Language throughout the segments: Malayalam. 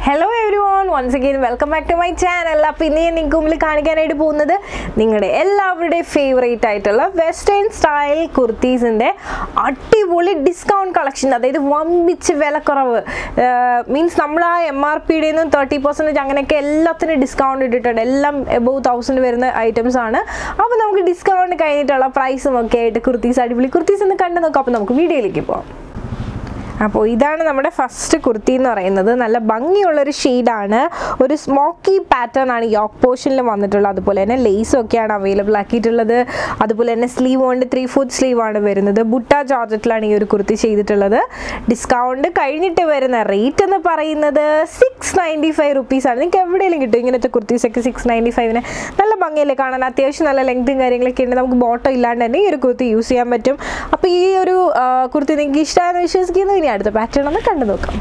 hello everyone once again welcome back to my channel അപ്പോൾ ഇന്ന് ഞാൻ നിങ്ങൾക്ക് മുമ്പിൽ കാണിക്കാനായിട്ട് പോകുന്നത് നിങ്ങളുടെ എല്ലാവരുടെയും ഫേവറേറ്റ് ആയിട്ടുള്ള വെസ്റ്റേൺ സ്റ്റൈൽ കുർത്തീസിൻ്റെ അടിപൊളി ഡിസ്കൗണ്ട് കളക്ഷൻ അതായത് വമ്പിച്ച് വിലക്കുറവ് മീൻസ് നമ്മൾ ആ എം ആർ പിയുടെ നിന്നും തേർട്ടി പെർസെൻറ്റേജ് അങ്ങനെയൊക്കെ എല്ലാത്തിനും ഡിസ്കൗണ്ട് ഇട്ടിട്ടുണ്ട് എല്ലാം എബവ് തൗസൻഡ് വരുന്ന ഐറ്റംസ് ആണ് അപ്പോൾ നമുക്ക് ഡിസ്കൗണ്ട് കഴിഞ്ഞിട്ടുള്ള പ്രൈസും ഒക്കെ ആയിട്ട് കുർത്തീസ് അടിപൊളി കുർത്തീസ് ഒന്ന് കണ്ടു നോക്കാം അപ്പോൾ നമുക്ക് വീഡിയോയിലേക്ക് പോകാം അപ്പോൾ ഇതാണ് നമ്മുടെ ഫസ്റ്റ് കുർത്തി എന്ന് പറയുന്നത് നല്ല ഭംഗിയുള്ളൊരു ഷെയ്ഡാണ് ഒരു സ്മോക്കി പാറ്റേൺ ആണ് യോക്ക് പോർഷനിൽ വന്നിട്ടുള്ളത് അതുപോലെ തന്നെ ലേസും ഒക്കെയാണ് അവൈലബിൾ ആക്കിയിട്ടുള്ളത് അതുപോലെ തന്നെ സ്ലീവ് കൊണ്ട് ത്രീ ഫോർത്ത് സ്ലീവ് ആണ് വരുന്നത് ബുട്ട ജോർജറ്റിലാണ് ഈ ഒരു കുർത്തി ചെയ്തിട്ടുള്ളത് ഡിസ്കൗണ്ട് കഴിഞ്ഞിട്ട് വരുന്ന റേറ്റ് എന്ന് പറയുന്നത് സിക്സ് നയൻറ്റി ഫൈവ് റുപ്പീസാണ് നിങ്ങൾക്ക് എവിടെയെങ്കിലും കിട്ടും ഇങ്ങനത്തെ കുർത്തീസൊക്കെ സിക്സ് നയൻറ്റി ഫൈവിന് നല്ല ഭംഗിയല്ലേ കാണാൻ അത്യാവശ്യം നല്ല ലെങ്ത്തും കാര്യങ്ങളൊക്കെ ഉണ്ട് നമുക്ക് ബോട്ടം ഇല്ലാണ്ട് തന്നെ ഈ ഒരു കുർത്തി യൂസ് ചെയ്യാൻ പറ്റും അപ്പോൾ ഈ ഒരു ആ, കുർത്തി നിങ്ങൾക്ക് ഇഷ്ടമാണെന്ന് വിശ്വസിക്കുന്നു ഇനി അടുത്ത പാറ്റേൺ ഒന്ന് കണ്ടു നോക്കാം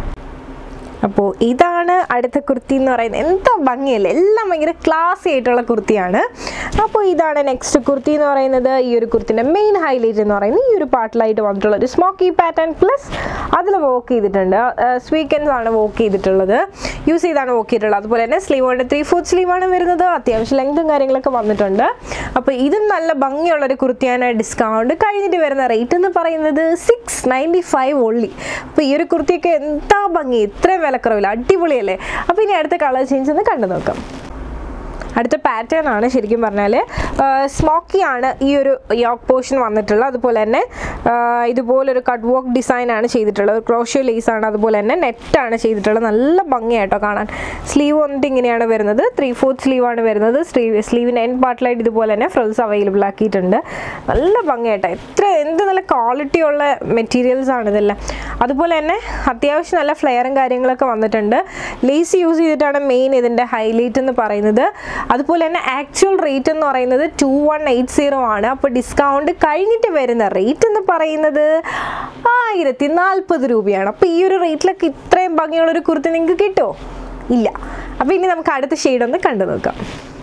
അപ്പോൾ ഇതാണ് അടുത്ത കുർത്തി എന്ന് പറയുന്നത് എന്താ ഭംഗിയല്ലേ എല്ലാം ഭയങ്കര ക്ലാസി ആയിട്ടുള്ള കുർത്തിയാണ് അപ്പോൾ ഇതാണ് നെക്സ്റ്റ് കുർത്തി എന്ന് പറയുന്നത് ഈ ഒരു കുർത്തിൻ്റെ മെയിൻ ഹൈലൈറ്റ് എന്ന് പറയുന്നത് ഈ ഒരു പാർട്ടിലായിട്ട് വന്നിട്ടുള്ള ഒരു സ്മോക്കി പാറ്റേൺ പ്ലസ് അതിൽ വോക്ക് ചെയ്തിട്ടുണ്ട് സ്വീക്കൻസ് ആണ് വോക്ക് ചെയ്തിട്ടുള്ളത് യൂസ് ചെയ്താണ് വോക്ക് ചെയ്തിട്ടുള്ളത് അതുപോലെ തന്നെ സ്ലീവ് കൊണ്ട് ത്രീ ഫോർത്ത് സ്ലീവ് ആണ് വരുന്നത് അത്യാവശ്യം ലെങ്തും കാര്യങ്ങളൊക്കെ വന്നിട്ടുണ്ട് അപ്പോൾ ഇതും നല്ല ഭംഗിയുള്ളൊരു കുർത്തിയാണ് ഡിസ്കൗണ്ട് കഴിഞ്ഞിട്ട് വരുന്ന റേറ്റ് എന്ന് പറയുന്നത് സിക്സ് നയൻറ്റി ഫൈവ് ഒള്ളി അപ്പോൾ ഈ ഒരു കുർത്തിയൊക്കെ എന്താ ഭംഗി ഇത്രയും വിലക്കുറവില്ല അടിപൊളിയല്ലേ അപ്പോൾ ഇനി അടുത്ത കളർ ചേഞ്ച് ഒന്ന് കണ്ടു നോക്കാം അടുത്ത പാറ്റേൺ ആണ് ശരിക്കും പറഞ്ഞാൽ സ്മോക്കി ആണ് ഈ ഒരു യോക്ക് പോർഷൻ വന്നിട്ടുള്ളത് അതുപോലെ തന്നെ ആ, ഇതുപോലൊരു കട്ട് വർക്ക് ഡിസൈൻ ആണ് ചെയ്തിട്ടുള്ളത് ഒരു ക്രോഷ്യോ ലേസ് ആണ് അതുപോലെ തന്നെ നെറ്റാണ് ചെയ്തിട്ടുള്ളത് നല്ല ഭംഗിയായിട്ടോ കാണാൻ സ്ലീവ് വന്നിട്ട് ഇങ്ങനെയാണ് വരുന്നത് ത്രീ ഫോർത്ത് സ്ലീവ് ആണ് വരുന്നത് സ്ലീവ് സ്ലീവിൻ്റെ എൻ പാർട്ടിലായിട്ട് ഇതുപോലെ തന്നെ ഫ്രിൽസ് അവൈലബിൾ ആക്കിയിട്ടുണ്ട് നല്ല ഭംഗിയായിട്ടോ എത്ര എന്ത് നല്ല ക്വാളിറ്റി ഉള്ള മെറ്റീരിയൽസ് ആണ് ഇതെല്ലാം അതുപോലെ തന്നെ അത്യാവശ്യം നല്ല ഫ്ലെയറും കാര്യങ്ങളൊക്കെ വന്നിട്ടുണ്ട് ലേസ് യൂസ് ചെയ്തിട്ടാണ് മെയിൻ ഇതിൻ്റെ ഹൈലൈറ്റ് എന്ന് പറയുന്നത് അതുപോലെ തന്നെ ആക്ച്വൽ റേറ്റ് എന്ന് പറയുന്നത് ടു വൺ എയ്റ്റ് സീറോ ആണ് അപ്പോൾ ഡിസ്കൗണ്ട് കഴിഞ്ഞിട്ട് വരുന്ന റേറ്റ് എന്ന് പറയുന്നത് ആയിരത്തി നാൽപ്പത് രൂപയാണ് അപ്പോൾ ഈ ഒരു റേറ്റിലൊക്കെ ഇത്രയും ഭംഗിയുള്ളൊരു കുർത്തി നിങ്ങൾക്ക് കിട്ടുമോ ഇല്ല അപ്പോൾ ഇനി നമുക്ക് അടുത്ത ഷെയ്ഡ് ഒന്ന് കണ്ടു നോക്കാം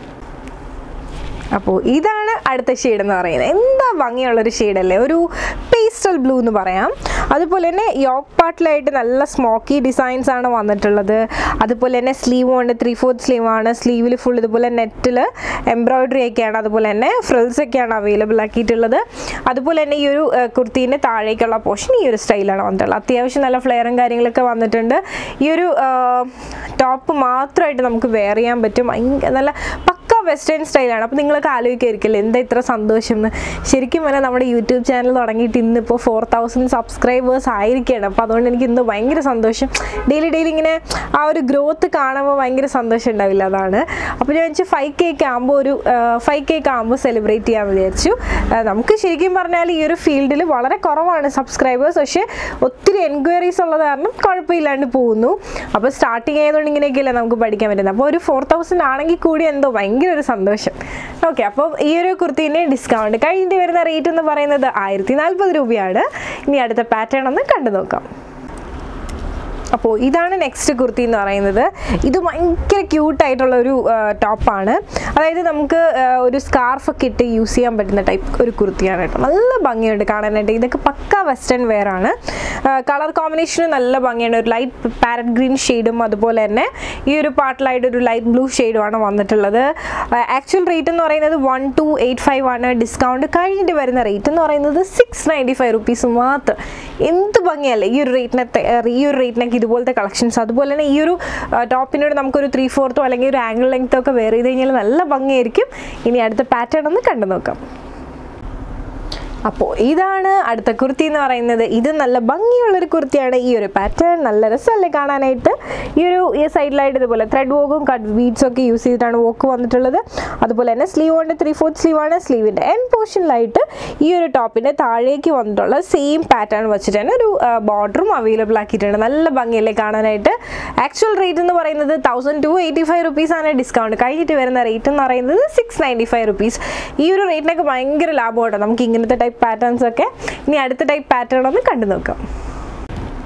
അപ്പോൾ ഇതാണ് അടുത്ത ഷെയ്ഡ് എന്ന് പറയുന്നത് എന്താ ഭംഗിയുള്ളൊരു ഷെയ്ഡല്ലേ ഒരു പേസ്റ്റൽ ബ്ലൂ എന്ന് പറയാം അതുപോലെ തന്നെ യോക്ക് പാർട്ടിലായിട്ട് നല്ല സ്മോക്കി ഡിസൈൻസ് ആണ് വന്നിട്ടുള്ളത് അതുപോലെ തന്നെ സ്ലീവ് കൊണ്ട് ത്രീ ഫോർത്ത് സ്ലീവ് ആണ് സ്ലീവിൽ ഫുൾ ഇതുപോലെ നെറ്റിൽ എംബ്രോയിഡറി ഒക്കെയാണ് അതുപോലെ തന്നെ ഫ്രിൽസ് ഒക്കെയാണ് അവൈലബിൾ ആക്കിയിട്ടുള്ളത് അതുപോലെ തന്നെ ഈ ഒരു കുർത്തീൻ്റെ താഴേക്കുള്ള പോർഷൻ ഈ ഒരു സ്റ്റൈലാണ് വന്നിട്ടുള്ളത് അത്യാവശ്യം നല്ല ഫ്ലെയറും കാര്യങ്ങളൊക്കെ വന്നിട്ടുണ്ട് ഈ ഒരു ടോപ്പ് മാത്രമായിട്ട് നമുക്ക് വെയർ ചെയ്യാൻ പറ്റും ഭയങ്കര നല്ല പക്ക വെസ്റ്റേൺ സ്റ്റൈലാണ് അപ്പോൾ നിങ്ങളൊക്കെ ആലോചിക്കായിരിക്കില്ല എന്താ ഇത്ര സന്തോഷം എന്ന് ശരിക്കും പറഞ്ഞാൽ നമ്മുടെ യൂട്യൂബ് ചാനൽ തുടങ്ങിയിട്ട് ഇന്നിപ്പോൾ ഫോർ തൗസൻഡ് സബ്സ്ക്രൈബേഴ്സ് ആയിരിക്കുകയാണ് അപ്പോൾ അതുകൊണ്ട് എനിക്ക് ഇന്ന് ഭയങ്കര സന്തോഷം ഡെയിലി ഡെയിലി ഇങ്ങനെ ആ ഒരു ഗ്രോത്ത് കാണുമ്പോൾ ഭയങ്കര സന്തോഷം ഉണ്ടാവില്ല അതാണ് അപ്പോൾ ഞാൻ വെച്ചാൽ ഫൈവ് കേക്ക് ആകുമ്പോൾ ഒരു ഫൈവ് കേക്ക് ആകുമ്പോൾ സെലിബ്രേറ്റ് ചെയ്യാമെന്ന് വിചാരിച്ചു ആ, നമുക്ക് ശരിക്കും പറഞ്ഞാൽ ഈ ഒരു ഫീൽഡിൽ വളരെ കുറവാണ് സബ്സ്ക്രൈബേഴ്സ് പക്ഷേ ഒത്തിരി എൻക്വയറീസ് ഉള്ളത് കാരണം കുഴപ്പമില്ലാണ്ട് പോകുന്നു അപ്പോൾ സ്റ്റാർട്ടിങ് ആയതുകൊണ്ട് ഇങ്ങനെയൊക്കെയല്ലേ നമുക്ക് പഠിക്കാൻ പറ്റുന്നത് അപ്പോൾ ഒരു ഫോർ തൗസൻഡ് ആണെങ്കിൽ കൂടി എന്തോ ഭയങ്കര ഒരു സന്തോഷം ഓക്കെ അപ്പോൾ ഈ ഒരു കുർത്തീൻ്റെ ഡിസ്കൗണ്ട് കഴിഞ്ഞിട്ട് വരുന്ന റേറ്റ് എന്ന് പറയുന്നത് ആയിരത്തി നാൽപ്പത് രൂപയാണ് ഇനി അടുത്ത പാറ്റേൺ ഒന്ന് കണ്ടു നോക്കാം അപ്പോൾ ഇതാണ് നെക്സ്റ്റ് കുർത്തി എന്ന് പറയുന്നത് ഇത് ഭയങ്കര ക്യൂട്ടായിട്ടുള്ള ഒരു ടോപ്പാണ് അതായത് നമുക്ക് ആ, ഒരു സ്കാർഫൊക്കെ ഇട്ട് യൂസ് ചെയ്യാൻ പറ്റുന്ന ടൈപ്പ് ഒരു കുർത്തിയാണ് കേട്ടോ നല്ല ഭംഗിയുണ്ട് കാണാനായിട്ട് ഇതൊക്കെ പക്ക വെസ്റ്റേൺ വെയർ ആണ് കളർ കോമ്പിനേഷനും നല്ല ഭംഗിയാണ് ഒരു ലൈറ്റ് പാരറ്റ് ഗ്രീൻ ഷെയ്ഡും അതുപോലെ തന്നെ ഈ ഒരു പാർട്ടിലായിട്ട് ഒരു ലൈറ്റ് ബ്ലൂ ഷെയ്ഡുമാണ് വന്നിട്ടുള്ളത് ആക്ച്വൽ റേറ്റ് എന്ന് പറയുന്നത് വൺ ടു എയ്റ്റ് ഫൈവ് ആണ് ഡിസ്കൗണ്ട് കഴിഞ്ഞിട്ട് വരുന്ന റേറ്റ് എന്ന് പറയുന്നത് സിക്സ് നയൻറ്റി ഫൈവ് റുപ്പീസ് മാത്രം എന്ത് ഭംഗിയല്ലേ ഈ ഒരു റേറ്റിനെ ഈ ഒരു റേറ്റിനൊക്കെ ഇതുപോലത്തെ കളക്ഷൻസ് അതുപോലെ തന്നെ ഈ ഒരു ആ, ടോപ്പിനോട് നമുക്കൊരു ത്രീ ഫോർത്തോ അല്ലെങ്കിൽ ഒരു ആംഗിൾ ലെങ്ത്തോ ഒക്കെ വെയർ ചെയ്ത് കഴിഞ്ഞാൽ നല്ല ഭംഗിയായിരിക്കും ഇനി അടുത്ത പാറ്റേൺ ഒന്ന് കണ്ടു നോക്കാം അപ്പോൾ ഇതാണ് അടുത്ത കുർത്തി എന്ന് പറയുന്നത് ഇത് നല്ല ഭംഗിയുള്ളൊരു കുർത്തിയാണ് ഈ ഒരു പാറ്റേൺ നല്ല രസമല്ലേ കാണാനായിട്ട് ഈ ഒരു ഈ സൈഡിലായിട്ട് ഇതുപോലെ ത്രെഡ് വോക്കും കട്ട് ബീഡ്സും ഒക്കെ യൂസ് ചെയ്തിട്ടാണ് വോക്ക് വന്നിട്ടുള്ളത് അതുപോലെ തന്നെ സ്ലീവ് കൊണ്ട് ത്രീ ഫോർത്ത് സ്ലീവ് ആണ് സ്ലീവിൻ്റെ എൻ പോർഷനിലായിട്ട് ഈ ഒരു ടോപ്പിൻ്റെ താഴേക്ക് വന്നിട്ടുള്ള സെയിം പാറ്റേൺ വെച്ചിട്ട് തന്നെ ഒരു ബോർഡറും അവൈലബിൾ ആക്കിയിട്ടുണ്ട് നല്ല ഭംഗിയല്ലേ കാണാനായിട്ട് ആക്ച്വൽ റേറ്റ് എന്ന് പറയുന്നത് തൗസൻഡ് ടു എയ്റ്റി ഫൈവ് റുപ്പീസാണ് ഡിസ്കൗണ്ട് കഴിഞ്ഞിട്ട് വരുന്ന റേറ്റ് എന്ന് പറയുന്നത് സിക്സ് നയൻറ്റി ഫൈവ് റുപ്പീസ് ഈ ഒരു റേറ്റിനൊക്കെ ഭയങ്കര ലാഭമാട്ടോ നമുക്ക് ഇങ്ങനത്തെ ടൈപ്പ് പാറ്റേൺസ് ഒക്കെ ഇനി അടുത്ത ടൈപ്പ് പാറ്റേൺ ഒന്ന് കണ്ടു നോക്കാം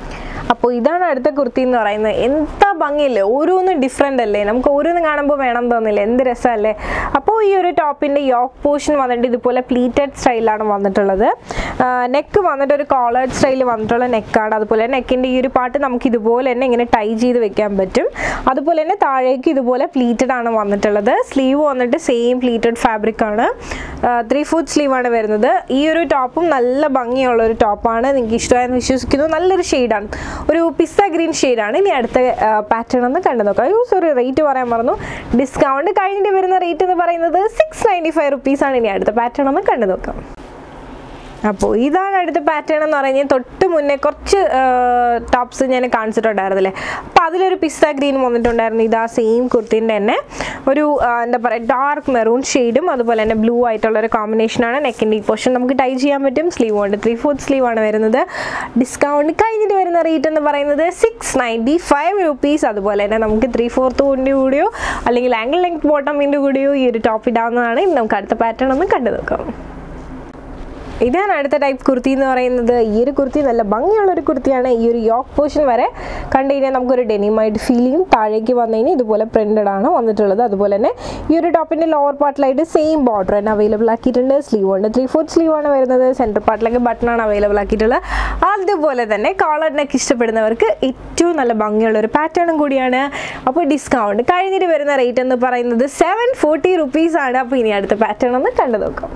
അപ്പോൾ ഇതാണ് അടുത്ത കുർത്തി എന്ന് പറയുന്നത് എന്താ ഭംഗിയില്ലേ ഓരോന്നും ഡിഫറെൻ്റ് അല്ലേ നമുക്ക് ഓരോന്നും കാണുമ്പോൾ വേണം തോന്നില്ല എന്ത് രസമല്ലേ അപ്പോൾ ഈ ഒരു ടോപ്പിൻ്റെ യോക്ക് പോർഷൻ വന്നിട്ട് ഇതുപോലെ പ്ലീറ്റഡ് സ്റ്റൈലാണ് വന്നിട്ടുള്ളത് നെക്ക് വന്നിട്ട് ഒരു കോളേഡ് സ്റ്റൈൽ വന്നിട്ടുള്ള നെക്കാണ് അതുപോലെ നെക്കിൻ്റെ ഈ ഒരു പാട്ട് നമുക്ക് ഇതുപോലെ തന്നെ ഇങ്ങനെ ടൈ ചെയ്ത് വെക്കാൻ പറ്റും അതുപോലെ തന്നെ താഴേക്ക് ഇതുപോലെ പ്ലീറ്റഡ് ആണ് വന്നിട്ടുള്ളത് സ്ലീവ് വന്നിട്ട് സെയിം പ്ലീറ്റഡ് ഫാബ്രിക് ആണ് ത്രീ ഫോർത്ത് സ്ലീവ് ആണ് വരുന്നത് ഈ ഒരു ടോപ്പും നല്ല ഭംഗിയുള്ള ഒരു ടോപ്പാണ് നിങ്ങൾക്ക് ഇഷ്ടമായെന്ന് വിശ്വസിക്കുന്നു നല്ലൊരു ഷെയ്ഡാണ് ഒരു പിസ്ത ഗ്രീൻ ഷെയ്ഡാണ് ഇനി അടുത്ത പാറ്റേൺ ഒന്ന് കണ്ടു നോക്കാം അയ്യോ സോറി റേറ്റ് പറയാൻ മറന്നു ഡിസ്കൗണ്ട് കഴിഞ്ഞിട്ട് വരുന്ന റേറ്റ് എന്ന് പറയുന്നത് സിക്സ് നയൻറ്റി ഫൈവ് റുപ്പീസാണ് ഇനി അടുത്ത പാറ്റേൺ ഒന്ന് കണ്ടു നോക്കാം അപ്പോൾ ഇതാണ് അടുത്ത പാറ്റേൺ എന്ന് പറയുന്നത് തൊട്ട് മുന്നേ കുറച്ച് ടോപ്സ് ഞാൻ കാണിച്ചിട്ടുണ്ടായിരുന്നില്ലേ അപ്പോൾ അതിലൊരു പിസ്ത ഗ്രീൻ വന്നിട്ടുണ്ടായിരുന്നു ഇതാ സെയിം കുർത്തിൻ്റെ തന്നെ ഒരു ആ, എന്താ പറയുക ഡാർക്ക് മെറൂൺ ഷെയ്ഡും അതുപോലെ തന്നെ ബ്ലൂ ആയിട്ടുള്ള ഒരു കോമ്പിനേഷനാണ് നെക്കിൻ്റെ ഈ പോർഷൻ നമുക്ക് ടൈ ചെയ്യാൻ പറ്റും സ്ലീവ് കൊണ്ട് ത്രീ ഫോർത്ത് സ്ലീവ് ആണ് വരുന്നത് ഡിസ്കൗണ്ട് കഴിഞ്ഞിട്ട് വരുന്ന റേറ്റ് എന്ന് പറയുന്നത് സിക്സ് നയൻറ്റി ഫൈവ് റുപ്പീസ് അതുപോലെ തന്നെ നമുക്ക് ത്രീ ഫോർത്ത് കൊണ്ട് കൂടിയോ അല്ലെങ്കിൽ ആംഗിൾ ലെങ്ത് ബോട്ടമിൻ്റെ കൂടിയോ ഈ ഒരു ടോപ്പ് ഇടാവുന്നതാണ് ഇനി നമുക്ക് അടുത്ത പാറ്റേൺ ഒന്ന് കണ്ടു നോക്കാം ഇതാണ് അടുത്ത ടൈപ്പ് കുർത്തി എന്ന് പറയുന്നത് ഈ ഒരു കുർത്തി നല്ല ഭംഗിയുള്ള ഒരു കുർത്തിയാണ് ഈ ഒരു യോക്ക് പോർഷൻ വരെ കണ്ടു കഴിഞ്ഞാൽ നമുക്കൊരു ഡെനിമായിട്ട് ഫീൽ ചെയ്യും താഴേക്ക് വന്നു കഴിഞ്ഞാൽ ഇതുപോലെ പ്രിന്റഡ് ആണ് വന്നിട്ടുള്ളത് അതുപോലെ തന്നെ ഈ ഒരു ടോപ്പിൻ്റെ ലോവർ പാർട്ടിലായിട്ട് സെയിം ബോർഡർ തന്നെ അവൈലബിൾ ആക്കിയിട്ടുണ്ട് സ്ലീവ് ഉണ്ട് ത്രീ ഫോർത്ത് സ്ലീവ് ആണ് വരുന്നത് സെൻറ്റർ പാർട്ടിലേക്ക് ബട്ടൺ ആണ് അവൈലബിൾ ആക്കിയിട്ടുള്ളത് അതുപോലെ തന്നെ കോളർ നെക്ക് ഇഷ്ടപ്പെടുന്നവർക്ക് ഏറ്റവും നല്ല ഭംഗിയുള്ള ഒരു പാറ്റേണും കൂടിയാണ് അപ്പോൾ ഡിസ്കൗണ്ട് കഴിഞ്ഞിട്ട് വരുന്ന റേറ്റ് എന്ന് പറയുന്നത് സെവൻ ഫോർട്ടി റുപ്പീസ് ആണ് അപ്പോൾ ഇനി അടുത്ത പാറ്റേൺ ഒന്ന് കണ്ടു നോക്കാം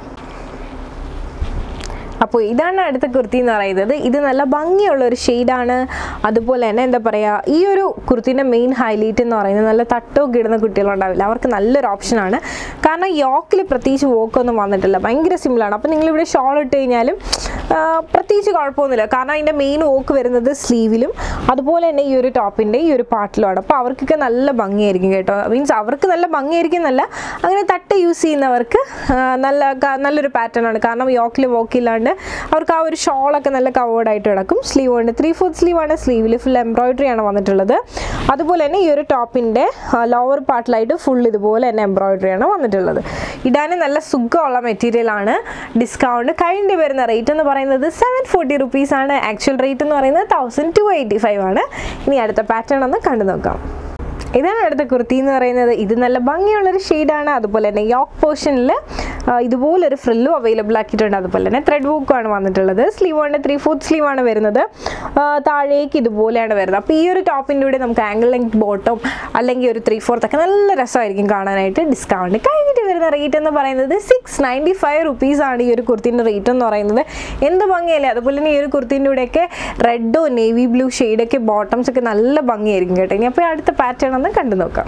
അപ്പോൾ ഇതാണ് അടുത്ത കുർത്തി എന്ന് പറയുന്നത് ഇത് നല്ല ഭംഗിയുള്ള ഒരു ഷെയ്ഡാണ് അതുപോലെ തന്നെ എന്താ പറയുക ഈ ഒരു കുർത്തിൻ്റെ മെയിൻ ഹൈലൈറ്റ് എന്ന് പറയുന്നത് നല്ല തട്ടൊക്കെ ഇടുന്ന കുട്ടികളുണ്ടാവില്ല അവർക്ക് നല്ലൊരു ഓപ്ഷനാണ് കാരണം യോക്കിൽ പ്രത്യേകിച്ച് വോക്കൊന്നും വന്നിട്ടില്ല ഭയങ്കര സിമ്പിളാണ് അപ്പോൾ നിങ്ങളിവിടെ ഷോൾ ഇട്ട് കഴിഞ്ഞാലും ആ, പ്രത്യേകിച്ച് കുഴപ്പമൊന്നുമില്ല കാരണം അതിൻ്റെ മെയിൻ വോക്ക് വരുന്നത് സ്ലീവിലും അതുപോലെ തന്നെ ഈ ഒരു ടോപ്പിൻ്റെ ഈ ഒരു പാർട്ടിലുമാണ് അപ്പോൾ അവർക്കൊക്കെ നല്ല ഭംഗിയായിരിക്കും കേട്ടോ മീൻസ് അവർക്ക് നല്ല ഭംഗിയായിരിക്കും എന്നല്ല അങ്ങനെ തട്ട് യൂസ് ചെയ്യുന്നവർക്ക് ആ, നല്ല ക- നല്ലൊരു പാറ്റേൺ ആണ് കാരണം യോക്കിൽ വോക്കില്ലാണ്ട് അവർക്ക് ആ ഒരു ഷോളൊക്കെ നല്ല കവേർഡ് ആയിട്ട് കിടക്കും സ്ലീവ് ഉണ്ട് ത്രീ ഫോർത്ത് സ്ലീവ് ആണ് സ്ലീവിൽ ഫുൾ എംബ്രോയിഡറി ആണ് വന്നിട്ടുള്ളത് അതുപോലെ തന്നെ ഈ ഒരു ടോപ്പിൻ്റെ ലോവർ പാർട്ടിലായിട്ട് ഫുൾ ഇതുപോലെ തന്നെ എംബ്രോയിഡറി ആണ് വന്നിട്ടുള്ളത് ഇടാൻ നല്ല സുഖമുള്ള മെറ്റീരിയൽ ആണ് ഡിസ്കൗണ്ട് കഴിഞ്ഞ് വരുന്ന റേറ്റ് എന്ന് പറയുന്നത് സെവൻ ഫോർട്ടി റുപ്പീസ് ആണ് ആക്ച്വൽ റേറ്റ് എന്ന് പറയുന്നത് തൗസൻഡ് ടു എയ്റ്റി ഫൈവ് ആണ് ഇനി അടുത്ത പാറ്റേൺ ഒന്ന് കണ്ടു നോക്കാം ഇതാണ് അടുത്ത കുർത്തി എന്ന് പറയുന്നത് ഇത് നല്ല ഭംഗിയുള്ളൊരു ഷെയ്ഡാണ് അതുപോലെ തന്നെ യോക്ക് പോർഷനിൽ ഇതുപോലൊരു ഫ്രില്ലും അവൈലബിൾ ആക്കിയിട്ടുണ്ട് അതുപോലെ തന്നെ ത്രെഡ് ആണ് വന്നിട്ടുള്ളത് സ്ലീവ് ആണ് ത്രീ ഫോർത്ത് സ്ലീവ് ആണ് വരുന്നത് ആ, താഴേക്ക് ഇതുപോലെയാണ് വരുന്നത് അപ്പോൾ ഈ ഒരു ടോപ്പിൻ്റെ കൂടെ നമുക്ക് ആംഗിൾ ലെങ്ത് ബോട്ടം അല്ലെങ്കിൽ ഒരു ത്രീ ഫോർത്ത് ഒക്കെ നല്ല രസമായിരിക്കും കാണാനായിട്ട് ഡിസ്കൗണ്ട് കഴിഞ്ഞിട്ട് വരുന്ന റേറ്റ് എന്ന് പറയുന്നത് സിക്സ് നയൻറ്റി ഫൈവ് റുപ്പീസ് ആണ് ഈ ഒരു കുർത്തിൻ്റെ റേറ്റ് എന്ന് പറയുന്നത് എന്ത് ഭംഗിയല്ലേ അതുപോലെ തന്നെ ഈ ഒരു കുർത്തിൻ്റെ കൂടെയൊക്കെ റെഡോ നേവി ബ്ലൂ ഷെയ്ഡൊക്കെ ബോട്ടംസ് ഒക്കെ നല്ല ഭംഗിയായിരിക്കും കേട്ടോ ഇനി അപ്പോൾ അടുത്ത പാറ്റേൺ ഒന്ന് കണ്ടു നോക്കാം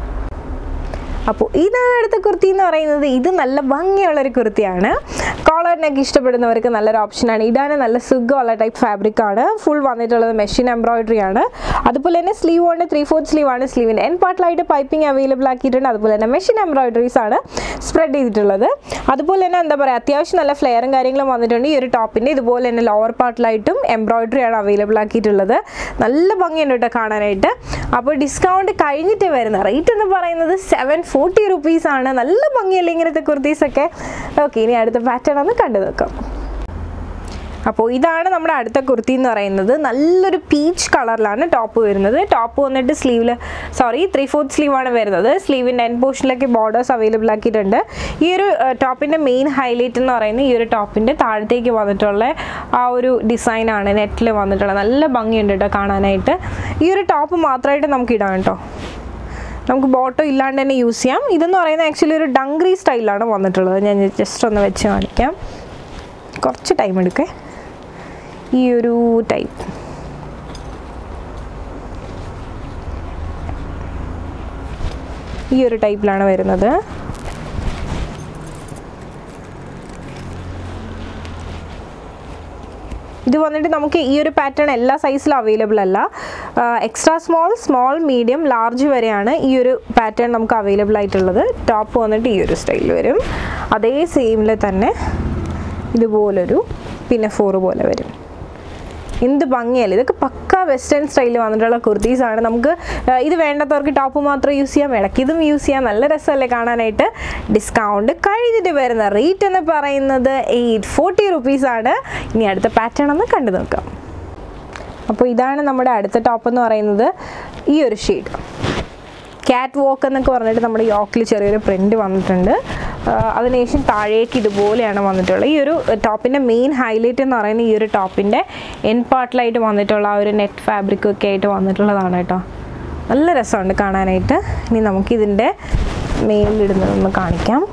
അപ്പോൾ ഇതാണ് അടുത്ത കുർത്തി എന്ന് പറയുന്നത് ഇത് നല്ല ഭംഗിയുള്ള ഒരു കുർത്തിയാണ് കോളറിനൊക്കെ ഇഷ്ടപ്പെടുന്നവർക്ക് നല്ലൊരു ഓപ്ഷനാണ് ഇടാൻ നല്ല സുഖമുള്ള ടൈപ്പ് ഫാബ്രിക് ആണ് ഫുൾ വന്നിട്ടുള്ളത് മെഷീൻ എംബ്രോയിഡറി ആണ് അതുപോലെ തന്നെ സ്ലീവ് ഉണ്ട് ത്രീ ഫോർത്ത് സ്ലീവ് ആണ് സ്ലീവിൻ്റെ എൻ പാർട്ടിലായിട്ട് പൈപ്പിംഗ് അവൈലബിൾ ആക്കിയിട്ടുണ്ട് അതുപോലെ തന്നെ മെഷീൻ എംബ്രോയിഡറീസ് ആണ് സ്പ്രെഡ് ചെയ്തിട്ടുള്ളത് അതുപോലെ തന്നെ എന്താ പറയുക അത്യാവശ്യം നല്ല ഫ്ലെയറും കാര്യങ്ങളും വന്നിട്ടുണ്ട് ഈ ഒരു ടോപ്പിൻ്റെ ഇതുപോലെ തന്നെ ലോവർ പാർട്ടിലായിട്ടും എംബ്രോയിഡറി ആണ് അവൈലബിൾ ആക്കിയിട്ടുള്ളത് നല്ല ഭംഗിയുണ്ട് കേട്ടോ കാണാനായിട്ട് അപ്പോൾ ഡിസ്കൗണ്ട് കഴിഞ്ഞിട്ട് വരുന്ന റേറ്റ് എന്ന് പറയുന്നത് സെവൻ ഫോർട്ടി റുപ്പീസ് ആണ് നല്ല ഭംഗിയല്ലേ ഇങ്ങനത്തെ കുർത്തീസൊക്കെ ഓക്കെ ഇനി അടുത്ത പാറ്റേൺ ഒന്ന് കണ്ടു നോക്കാം അപ്പോൾ ഇതാണ് നമ്മുടെ അടുത്ത കുർത്തി എന്ന് പറയുന്നത് നല്ലൊരു പീച്ച് കളറിലാണ് ടോപ്പ് വരുന്നത് ടോപ്പ് വന്നിട്ട് സ്ലീവിൽ സോറി ത്രീ ഫോർത്ത് സ്ലീവ് ആണ് വരുന്നത് സ്ലീവിൻ്റെ എൻ പോർഷനിലൊക്കെ ബോർഡേഴ്സ് അവൈലബിൾ ആക്കിയിട്ടുണ്ട് ഈ ഒരു ടോപ്പിൻ്റെ മെയിൻ ഹൈലൈറ്റ് എന്ന് പറയുന്നത് ഈ ഒരു ടോപ്പിൻ്റെ താഴത്തേക്ക് വന്നിട്ടുള്ള ആ ഒരു ഡിസൈനാണ് നെറ്റിൽ വന്നിട്ടുള്ളത് നല്ല ഭംഗിയുണ്ട് കേട്ടോ കാണാനായിട്ട് ഈ ഒരു ടോപ്പ് മാത്രമായിട്ട് നമുക്ക് ഇടാം കേട്ടോ നമുക്ക് ബോട്ടോ ഇല്ലാണ്ട് തന്നെ യൂസ് ചെയ്യാം ഇതെന്ന് പറയുന്നത് ആക്ച്വലി ഒരു ഡംഗ്രി സ്റ്റൈലാണ് വന്നിട്ടുള്ളത് ഞാൻ ജസ്റ്റ് ഒന്ന് വെച്ച് കാണിക്കാം കുറച്ച് ടൈം എടുക്കേ ഈ ഒരു ടൈപ്പ് ഈ ഒരു ടൈപ്പിലാണ് വരുന്നത് ഇത് വന്നിട്ട് നമുക്ക് ഈ ഒരു പാറ്റേൺ എല്ലാ സൈസിലും അവൈലബിൾ അല്ല extra small small medium large വരെയാണ് ഈ ഒരു പാറ്റേൺ നമുക്ക് അവൈലബിൾ ആയിട്ടുള്ളത് ടോപ്പ് വന്നിട്ട് ഈ ഒരു സ്റ്റൈലിൽ വരും അതേ സെയിമിൽ തന്നെ ഇതുപോലൊരു പിന്നെ ഫോറ് പോലെ വരും എന്ത് ഭംഗിയല്ലേ ഇതൊക്കെ പക്ക വെസ്റ്റേൺ സ്റ്റൈലിൽ വന്നിട്ടുള്ള കുർത്തീസ് ആണ് നമുക്ക് ആ, ഇത് വേണ്ടാത്തവർക്ക് ടോപ്പ് മാത്രം യൂസ് ചെയ്യാം ഇടയ്ക്ക് ഇതും യൂസ് ചെയ്യാം നല്ല രസമല്ലേ കാണാനായിട്ട് ഡിസ്കൗണ്ട് കഴിഞ്ഞിട്ട് വരുന്ന റേറ്റ് എന്ന് പറയുന്നത് എയ്റ്റ് ഫോർട്ടി റുപ്പീസ് ആണ് ഇനി അടുത്ത പാറ്റേൺ ഒന്ന് കണ്ടു നോക്കാം അപ്പോൾ ഇതാണ് നമ്മുടെ അടുത്ത ടോപ്പ് എന്ന് പറയുന്നത് ഈ ഒരു ഷെയ്ഡ് ക്യാറ്റ് വാക്ക് എന്നൊക്കെ പറഞ്ഞിട്ട് നമ്മുടെ യോക്കിൽ ചെറിയൊരു പ്രിൻറ്റ് വന്നിട്ടുണ്ട് ആ, അതിനുശേഷം താഴേക്ക് ഇതുപോലെയാണ് വന്നിട്ടുള്ളത് ഈ ഒരു ടോപ്പിൻ്റെ മെയിൻ ഹൈലൈറ്റ് എന്ന് പറയുന്നത് ഈ ഒരു ടോപ്പിൻ്റെ എൻ പാർട്ടിലായിട്ട് വന്നിട്ടുള്ള ആ ഒരു നെറ്റ് ഫാബ്രിക് ഒക്കെ ആയിട്ട് വന്നിട്ടുള്ളതാണ് കേട്ടോ നല്ല രസമുണ്ട് കാണാനായിട്ട് ഇനി നമുക്കിതിൻ്റെ മേലിടുന്നതൊന്ന് കാണിക്കാം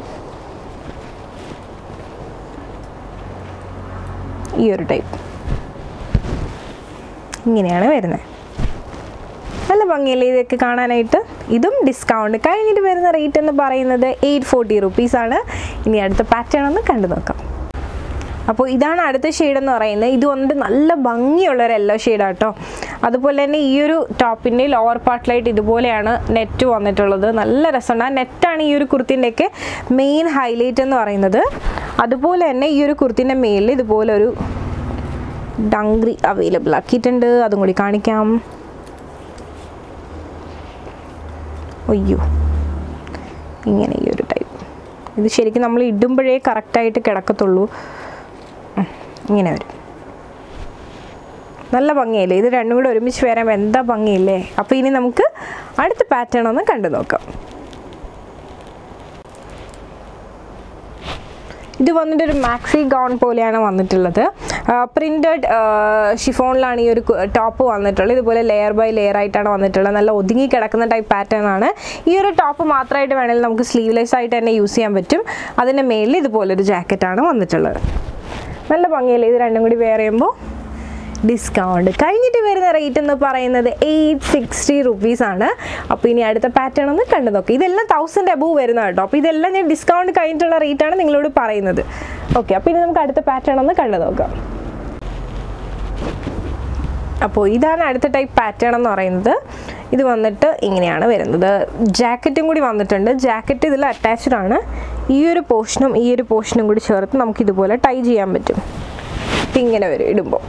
ഈ ഒരു ടൈപ്പ് ഇങ്ങനെയാണ് വരുന്നത് നല്ല ഭംഗിയല്ലേ ഇതൊക്കെ കാണാനായിട്ട് ഇതും ഡിസ്കൗണ്ട് കഴിഞ്ഞിട്ട് വരുന്ന റേറ്റ് എന്ന് പറയുന്നത് എയ്റ്റ് ഫോർട്ടി റുപ്പീസാണ് ഇനി അടുത്ത പാറ്റേൺ ഒന്ന് കണ്ടു നോക്കാം അപ്പോൾ ഇതാണ് അടുത്ത ഷെയ്ഡ് എന്ന് പറയുന്നത് ഇത് വന്നിട്ട് നല്ല ഭംഗിയുള്ള ഒരു യെല്ലോ ഷെയ്ഡാണ് കേട്ടോ അതുപോലെ തന്നെ ഈ ഒരു ടോപ്പിൻ്റെ ലോവർ പാർട്ടിലായിട്ട് ഇതുപോലെയാണ് നെറ്റ് വന്നിട്ടുള്ളത് നല്ല രസമുണ്ട് ആ നെറ്റാണ് ഈ ഒരു കുർത്തിൻ്റെയൊക്കെ മെയിൻ ഹൈലൈറ്റ് എന്ന് പറയുന്നത് അതുപോലെ തന്നെ ഈ ഒരു കുർത്തിൻ്റെ മേലിൽ ഇതുപോലെ ഒരു ഡങ്ക്രി അവൈലബിൾ ആക്കിയിട്ടുണ്ട് അതും കൂടി കാണിക്കാം അയ്യോ ഇങ്ങനെ ഈ ഒരു ടൈപ്പ് ഇത് ശരിക്കും നമ്മൾ ഇടുമ്പോഴേ കറക്റ്റായിട്ട് കിടക്കത്തുള്ളൂ ഉം, ഇങ്ങനെ വരും നല്ല ഭംഗിയല്ലേ ഇത് രണ്ടും കൂടെ ഒരുമിച്ച് വരാൻ എന്താ ഭംഗിയില്ലേ അപ്പോൾ ഇനി നമുക്ക് അടുത്ത പാറ്റേൺ ഒന്ന് കണ്ടു നോക്കാം ഇത് വന്നിട്ട് ഒരു മാക്സി ഗൗൺ പോലെയാണ് വന്നിട്ടുള്ളത് പ്രിൻറ്റഡ് ഷിഫോണിലാണ് ഈ ഒരു ടോപ്പ് വന്നിട്ടുള്ളത് ഇതുപോലെ ലെയർ ബൈ ലെയർ ആയിട്ടാണ് വന്നിട്ടുള്ളത് നല്ല ഒതുങ്ങി കിടക്കുന്ന ടൈപ്പ് പാറ്റേൺ ആണ് ഈ ഒരു ടോപ്പ് മാത്രമായിട്ട് വേണമെങ്കിൽ നമുക്ക് സ്ലീവ്ലെസ് ആയിട്ട് തന്നെ യൂസ് ചെയ്യാൻ പറ്റും അതിൻ്റെ മേലിൽ ഇതുപോലൊരു ജാക്കറ്റാണ് വന്നിട്ടുള്ളത് നല്ല ഭംഗിയല്ലേ ഇത് രണ്ടും കൂടി വെയർ ചെയ്യുമ്പോൾ ഡിസ്കൗണ്ട് കഴിഞ്ഞിട്ട് വരുന്ന റേറ്റ് എന്ന് പറയുന്നത് എയ്റ്റ് സിക്സ്റ്റി റുപ്പീസ് ആണ് അപ്പോൾ ഇനി അടുത്ത പാറ്റേൺ ഒന്ന് കണ്ടു നോക്കാം ഇതെല്ലാം തൗസൻഡ് അബൂവ് വരുന്ന കേട്ടോ അപ്പോൾ ഇതെല്ലാം ഞാൻ ഡിസ്കൗണ്ട് കഴിഞ്ഞിട്ടുള്ള റേറ്റ് ആണ് നിങ്ങളോട് പറയുന്നത് ഓക്കെ അപ്പോൾ ഇനി നമുക്ക് അടുത്ത പാറ്റേൺ ഒന്ന് കണ്ടു നോക്കാം അപ്പോൾ ഇതാണ് അടുത്ത ടൈപ്പ് പാറ്റേൺ എന്ന് പറയുന്നത് ഇത് വന്നിട്ട് ഇങ്ങനെയാണ് വരുന്നത് ജാക്കറ്റും കൂടി വന്നിട്ടുണ്ട് ജാക്കറ്റ് ഇതിൽ അറ്റാച്ച്ഡ് ആണ് ഈ ഒരു പോർഷനും ഈ ഒരു പോർഷനും കൂടി ചേർത്ത് നമുക്ക് ഇതുപോലെ ടൈ ചെയ്യാൻ പറ്റും ഇപ്പം ഇങ്ങനെ വരും ഇടുമ്പോൾ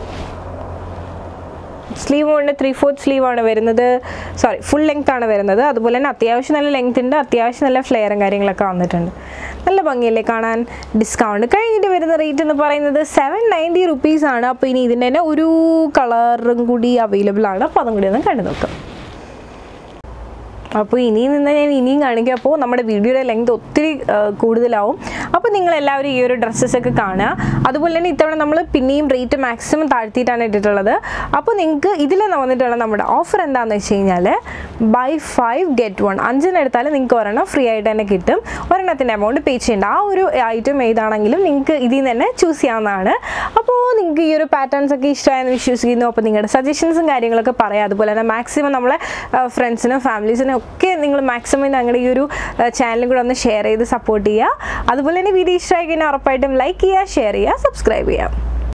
സ്ലീവ് കൊണ്ട് ത്രീ ഫോർത്ത് സ്ലീവ് ആണ് വരുന്നത് സോറി ഫുൾ ലെങ്ത് ആണ് വരുന്നത് അതുപോലെ തന്നെ അത്യാവശ്യം നല്ല ലെങ്ത് ഉണ്ട് അത്യാവശ്യം നല്ല ഫ്ലെയറും കാര്യങ്ങളൊക്കെ വന്നിട്ടുണ്ട് നല്ല ഭംഗിയല്ലേ കാണാൻ ഡിസ്കൗണ്ട് കഴിഞ്ഞിട്ട് വരുന്ന റേറ്റ് എന്ന് പറയുന്നത് സെവൻ നയൻറ്റി റുപ്പീസ് ആണ് അപ്പോൾ ഇനി ഇതിൻ്റെ തന്നെ ഒരു കളറും കൂടി അവൈലബിൾ ആണ് അപ്പോൾ അതും കൂടി ഒന്ന് കണ്ടു നോക്കാം അപ്പോൾ ഇനിയും നിന്ന് ഞാൻ ഇനിയും കാണിക്കാം അപ്പോൾ നമ്മുടെ വീഡിയോയുടെ ലെങ്ത് ഒത്തിരി ആ, കൂടുതലാവും അപ്പോൾ നിങ്ങൾ എല്ലാവരും ഈ ഒരു ഡ്രസ്സസ് ഒക്കെ കാണുക അതുപോലെ തന്നെ ഇത്തവണ നമ്മൾ പിന്നെയും റേറ്റ് മാക്സിമം താഴ്ത്തിയിട്ടാണ് ഇട്ടിട്ടുള്ളത് അപ്പോൾ നിങ്ങൾക്ക് ഇതിൽ വന്നിട്ടുള്ള നമ്മുടെ ഓഫർ എന്താണെന്ന് വെച്ച് കഴിഞ്ഞാൽ ബൈ ഫൈവ് ഗെറ്റ് വൺ അഞ്ചെണ്ണം എടുത്താൽ നിങ്ങൾക്ക് ഒരെണ്ണം ഫ്രീ ആയിട്ട് തന്നെ കിട്ടും ഒരെണ്ണത്തിൻ്റെ എമൗണ്ട് പേ ചെയ്യേണ്ട ആ ഒരു ഐറ്റം ഏതാണെങ്കിലും നിങ്ങൾക്ക് ഇതിൽ നിന്ന് തന്നെ ചൂസ് ചെയ്യാവുന്നതാണ് അപ്പോൾ നിങ്ങൾക്ക് ഈ ഒരു പാറ്റേൺസ് ഒക്കെ ഇഷ്ടമായെന്ന് വിശ്വസിക്കുന്നു അപ്പോൾ നിങ്ങളുടെ സജഷൻസും കാര്യങ്ങളൊക്കെ പറയാം അതുപോലെ തന്നെ മാക്സിമം നമ്മളെ ഫ്രണ്ട്സിനും ഫാമിലീസിനും ഒക്കെ നിങ്ങൾ മാക്സിമം ഞങ്ങളുടെ ഈ ഒരു ചാനലും കൂടെ ഒന്ന് ഷെയർ ചെയ്ത് സപ്പോർട്ട് ചെയ്യുക അതുപോലെ തന്നെ വീഡിയോ ഇഷ്ടമായി കഴിഞ്ഞാൽ ഉറപ്പായിട്ടും ലൈക്ക് ചെയ്യുക ഷെയർ ചെയ്യുക സബ്സ്ക്രൈബ് ചെയ്യുക